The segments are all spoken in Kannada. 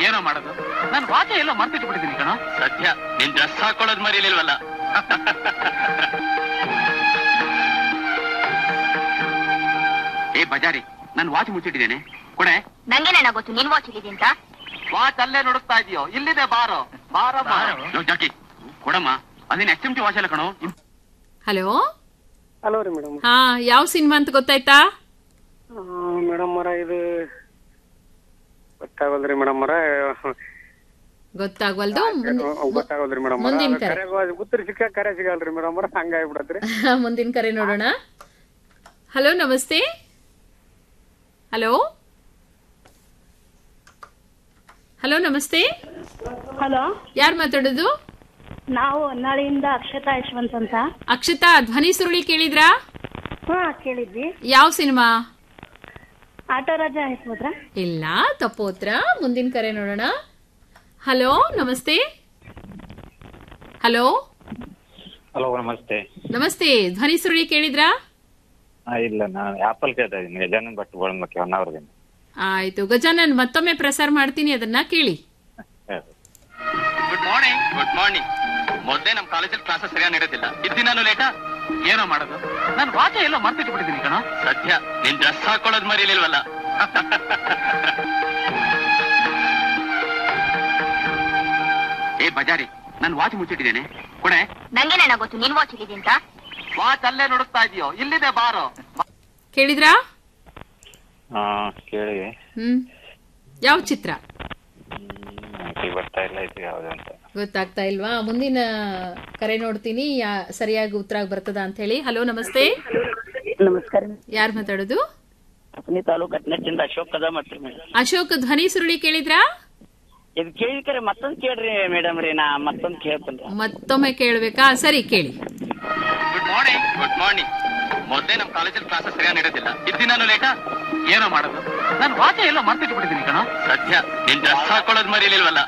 ಏನೋ ಮಾಡೋದು ನಾನು ವಾಚ ಎಲ್ಲ ಮರ್ತಿಟ್ಟು ಬಿಟ್ಟಿದ್ದೀನಿ ಕಣ ಸದ್ಯ ನಿನ್ ಡ್ರೆಸ್ ಹಾಕೊಳ್ಳೋದ್ ಮರೀಲಿಲ್ವಲ್ಲ ಏ ಬಜಾರಿ ನಾನು ವಾಚ್ ಮುಚ್ಚಿಟ್ಟಿದ್ದೇನೆ ಕೊಡೆ ನಂಗೇನೇನ ಗೊತ್ತು ನಿನ್ ವಾಚ್ ಇಲ್ಲಿದೆ ಅಂತ ವಾಚ್ ಅಲ್ಲೇ ನೋಡುತ್ತಾ ಇದೆಯೋ ಇಲ್ಲಿದೆ ಬಾರೋ ಬಾರಮ್ಮ ಲೋ, ಜಾಕಿ ಕೊಡಮ್ಮ ಅದೇನು ಎಚ್ ಎಂ ಟಿ ವಾಚ್ ಅಲ್ಲ ಕಣೋ ಹಲೋ ಹಲೋ ರೀ ಮೇಡಮ್ ಹಾ ಯಾವ ಸಿನಿಮಾ ಅಂತ ಗೊತ್ತಾಯ್ತಾ ಮೇಡಮ್ ಅವರ ಇದು ಗೊತ್ತಾಗಲ್ರಿ ಮೇಡಮ್ ಅವರ ಗೊತ್ತಾಗ್ವಲ್ದು ಮುಂದೆ- ಗೊತ್ತಾಗಲ್ರಿ ಮೇಡಮ್ ಮುಂದಿನ ಕರೆ. ಕರೆ ಗುತ್ತರಿ ಸಿಕ್ಕ ಕರೆ ಸಿಗಲ್ರಿ ಮೇಡಮ್ ಅವರ ಹಂಗಾಗ್ಬಿಡತ್ರಿ ಮುಂದಿನ ಕರೆ ನೋಡೋಣ ಹಲೋ ನಮಸ್ತೆ ಹಲೋ ಹಲೋ ನಮಸ್ತೆ ಹಲೋ ಯಾರು ಮಾತಾಡೋದು ನಾವು ಹೊನ್ನಾಳಿಯಿಂದ ಅಕ್ಷತಾ ಯಶವಂತ್ ಅಂತ ಅಕ್ಷತಾ ಧ್ವನಿ ಸುರುಳಿ ಕೇಳಿದ್ರಾ ಹಾ ಕೇಳಿದ್ವಿ ಯಾವ ಸಿನಿಮಾ ಆಟೋ ರಾಜ ಹೆಸರುದ್ರ ಇಲ್ಲ ತಪ್ಪು ಉತ್ತರ ಮುಂದಿನ ಕರೆ ನೋಡೋಣ ಹಲೋ ನಮಸ್ತೆ ಹಲೋ ಹಲೋ ನಮಸ್ತೆ ನಮಸ್ತೆ ಧ್ವನಿ ಸುರುಳಿ ಕೇಳಿದ್ರಾ ಆ, ಇಲ್ಲ ನಾನು ಆಪಲ್ ಕೇಳ್ತಾ ಇದ್ದೀನಿ ಗಜಾನನ್ ಭಟ್ ಗೋಳಂಬಕ್ಕೆ ಹೊನ್ನಾವರದಿಂದ ಆಯ್ತು ಗಜಾನನ್ ಮತ್ತೊಮ್ಮೆ ಪ್ರಸಾರ ಮಾಡ್ತೀನಿ ಅದನ್ನ ಕೇಳಿ ಗುಡ್ ಮಾರ್ನಿಂಗ್ ಗುಡ್ ಮಾರ್ನಿಂಗ್ ಮೊದಲೇ ನಮ್ ಕಾಲೇಜಲ್ಲಿ ಕ್ಲಾಸಸ್ ಸರಿಯಾಗಿ ನಡೆಯೋದಿಲ್ಲ ಇದ್ದಿನಾನು ಲೇಟಾ ಏನೋ ಮಾಡೋದು ನಾನು ವಾಚ ಎಲ್ಲ ಮರ್ತಿಟ್ಟು ಬಿಟ್ಟಿದ್ದೀನಿ ಕಣ ಸದ್ಯ ನಿನ್ ಡ್ರೆಸ್ ಹಾಕೊಳ್ಳೋದ್ ಮರೀಲಿಲ್ವಲ್ಲ ಏ ಬಜಾರಿ ನಾನು ವಾಚ್ ಮುಚ್ಚಿಟ್ಟಿದ್ದೇನೆ ಕೊಡೆ ನಂಗೇನೇನ ಗೊತ್ತು ನಿನ್ ವಾಚ್ ಇಲ್ಲಿದೆ ಅಂತ ವಾಚ್ ಅಲ್ಲೇ ನೋಡುತ್ತಾ ಇದೆಯೋ ಇಲ್ಲಿದೆ ಬಾರೋ ಕೇಳಿದ್ರಾ ಹಾ ಕೇಳಿ ಹ್ಮ್ ಯಾವ ಚಿತ್ರ ನನಗೆ ಬರ್ತಾ ಇಲ್ಲ ಇದು ಯಾವ್ದು ಅಂತ ಗೊತ್ತಾಗ್ತಾ ಇಲ್ವಾ ಮುಂದಿನ ಕರೆ ನೋಡ್ತೀನಿ ಯಾ- ಸರಿಯಾಗಿ ಉತ್ತರ ಬರ್ತದ ಅಂತ ಹೇಳಿ ಹಲೋ ನಮಸ್ತೆ ನಮಸ್ಕಾರ ಯಾರು ಮಾತಾಡೋದು ಅಪ್ನಿ ತಾಲೂಕು ಅಟ್ನಟ್ಟಿಂದ ಅಶೋಕ್ ಕದ ಮಾಡ್ರಿ ಮೇಡಮ್ ಅಶೋಕ್ ಧ್ವನಿ ಸುರುಳಿ ಕೇಳಿದ್ರಾ ಇದು ಕೇಳಿಕರೆ ಮತ್ತೊಂದ್ ಕೇಳ್ರಿ ಮೇಡಮ್ ರೀ ನಾ ಮತ್ತೊಂದ್ ಕೇಳ್ತೇನೆ ಮತ್ತೊಮ್ಮೆ ಕೇಳ್ಬೇಕಾ ಸರಿ ಕೇಳಿ ಗುಡ್ ಮಾರ್ನಿಂಗ್ ಗುಡ್ ಮಾರ್ನಿಂಗ್ ಮೊದಲೇ ನಮ್ ಕಾಲೇಜಲ್ಲಿ ಕ್ಲಾಸಸ್ ಸರಿಯಾಗಿ ನಡೆಯೋದಿಲ್ಲ ಇದ್ದಿನಾನು ಲೇಟಾ ಏನೋ ಮಾಡೋದು ನಾನು ವಾಚ ಎಲ್ಲ ಮರ್ತಿಟ್ಟು ಬಿಟ್ಟಿದ್ದೀನಿ ಕಣ ಸದ್ಯ ನಿನ್ ಡ್ರೆಸ್ ಹಾಕೊಳ್ಳೋದ್ ಮರೀಲಿಲ್ವಲ್ಲ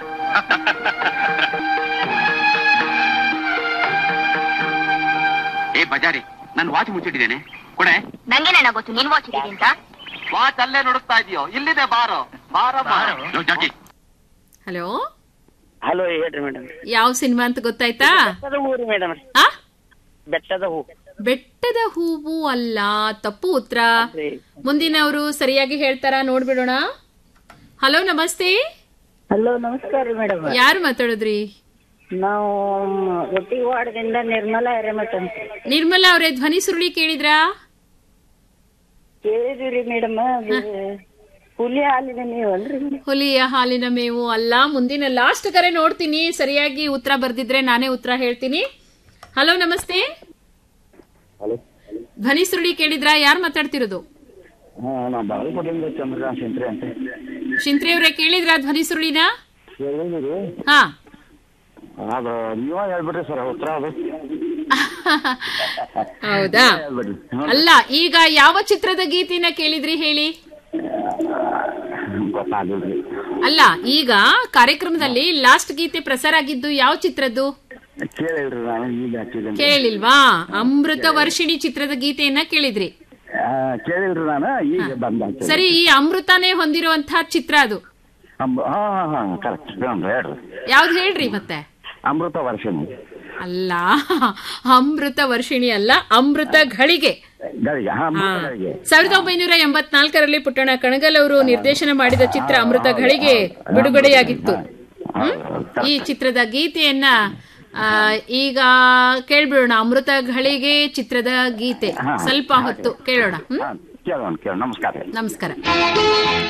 ಏ ಬಜಾರಿ ನಾನು ವಾಚ್ ಮುಚ್ಚಿಟ್ಟಿದ್ದೇನೆ ಕೊಡೆ ನಂಗೇನೇನ ಗೊತ್ತು ನಿನ್ ವಾಚ್ ಇಲ್ಲಿದೆ ಅಂತ ವಾಚ್ ಅಲ್ಲೇ ನೋಡುತ್ತಾ ಇದೆಯೋ ಇಲ್ಲಿದೆ ಬಾರೋ ಬಾರಮ್ಮ ಲೋ, ಜಾಕಿ ಹಲೋ ಹಲೋ ಹೇಳ್ರಿ ಮೇಡಮ್ ಯಾವ ಸಿನಿಮಾ ಅಂತ ಗೊತ್ತಾಯ್ತಾ ಬೆಟ್ಟದ ಹೂ ರೀ ಮೇಡಮ್ ಆ ಬೆಟ್ಟದ ಹೂ ಬೆಟ್ಟದ ಹೂವು ಅಲ್ಲ ತಪ್ಪು ಉತ್ತರ ರೀ. ಮುಂದಿನವರು ಸರಿಯಾಗಿ ಹೇಳ್ತಾರ ನೋಡ್ಬಿಡೋಣ ಹಲೋ ನಮಸ್ತೆ ಹಲೋ ನಮಸ್ಕಾರ ರೀ ಮೇಡಮ್ ಯಾರು ಮಾತಾಡಿದ್ರಿ ನಾವು ರೊಟ್ಟಿ ವಾರ್ಡ್ದಿಂದ ನಿರ್ಮಲಾ ಹಿರೇಮಠ ಅಂತ ನಿರ್ಮಲಾ ಅವರೇ ಧ್ವನಿ ಸುರುಳಿ ಕೇಳಿದ್ರಾ ಕೇಳಿದ್ವಿ ರೀ ಮೇಡಮ್ ಹುಲಿ ಹಾಲಿನ ನೀವು ಅಲ್ರಿ ಹುಲಿಯ ಹಾಲಿನ ಮೇವು ಅಲ್ಲ ಮುಂದಿನ ಲಾಸ್ಟ್ ಕರೆ ನೋಡ್ತೀನಿ ಸರಿಯಾಗಿ ಉತ್ತರ ಬರ್ದಿದ್ರೆ ನಾನೇ ಉತ್ತರ ಹೇಳ್ತೀನಿ ಹಲೋ ನಮಸ್ತೆ ಧ್ವನಿ ಸುರುಳಿ ಕೇಳಿದ್ರಾ ಯಾರು ಮಾತಾಡ್ತಿರೋದು ಹಾ ನಾ ಬಾಗಲಕೋಟೆಯಿಂದ ಚಂದ್ರಕಾಂತ್ ಸಿಂತ್ರಿ ಅಂತ ಶಿಂತ್ರಿ ಅವರೇ ಕೇಳಿದ್ರಾ ಧ್ವನಿ ಸುರುಳಿನ ಹೇಳಿದ್ರಿ ಹಾ ಅದು ನೀವ ಹೇಳ್ಬಿಡ್ರಿ ಸರ್ ಉತ್ತರ ಅದು ಹೌದಾ ಹೇಳ್ಬಿಡ್ರಿ ಅಲ್ಲ ಈಗ ಯಾವ ಚಿತ್ರದ ಗೀತಿನ ಕೇಳಿದ್ರಿ ಹೇಳಿ ಗೊತ್ತಾಗಿಲ್ರಿ ಅಲ್ಲ ಈಗ ಕಾರ್ಯಕ್ರಮದಲ್ಲಿ ಲಾಸ್ಟ್ ಗೀತೆ ಪ್ರಸಾರ ಆಗಿದ್ದು ಯಾವ ಚಿತ್ರದ್ದು ಕೇಳಿಲ್ರಿ ನಾನು ಈಗ ಹಚ್ಚಿದ್ದೇನೆ ಕೇಳಿಲ್ವಾ ಅಮೃತ ವರ್ಷಿಣಿ ಚಿತ್ರದ ಗೀತೆಯನ್ನ ಕೇಳಿದ್ರಿ ಆ, ಕೇಳಿಲ್ರಿ ನಾನು ಈಗ ಬಂದ ಸರಿ ಈ ಅಮೃತನೇ ಹೊಂದಿರುವಂತಹ ಚಿತ್ರ ಅದು ಹಾ ಹಾ ಹಾ ಕರೆಕ್ಟ್ ಹೇಳ್ರಿ ಯಾವ್ದು ಹೇಳ್ರಿ ಮತ್ತೆ ಅಮೃತ ವರ್ಷಿಣಿ ಅಲ್ಲ ಅಮೃತ ವರ್ಷಿಣಿ ಅಲ್ಲ ಅಮೃತ ಘಳಿಗೆ ಗಳಿಗೆ ಹಾ ಹಾ. ಅಮೃತ ಗಳಿಗೆ ಸಾವಿರದ ಒಂಬೈನೂರ ಎಂಬತ್ನಾಲ್ಕರಲ್ಲಿ ಪುಟ್ಟಣ ಕಣಗಲ್ ಅವರು ನಿರ್ದೇಶನ ಮಾಡಿದ ಚಿತ್ರ ಅಮೃತ ಘಳಿಗೆ ಬಿಡುಗಡೆಯಾಗಿತ್ತು ಹ್ಮ್? ಈ ಚಿತ್ರದ ಗೀತೆಯನ್ನ ಆ, ಈಗ ಕೇಳ್ಬಿಡೋಣ ಅಮೃತ ಘಳಿಗೆ ಚಿತ್ರದ ಗೀತೆ ಹಾ. ಸ್ವಲ್ಪ ಹೊತ್ತು ಕೇಳೋಣ ಹ್ಮ್ ಹಾ ಕೇಳೋಣ ಕೇಳೋಣ ನಮಸ್ಕಾರ ನಮಸ್ಕಾರ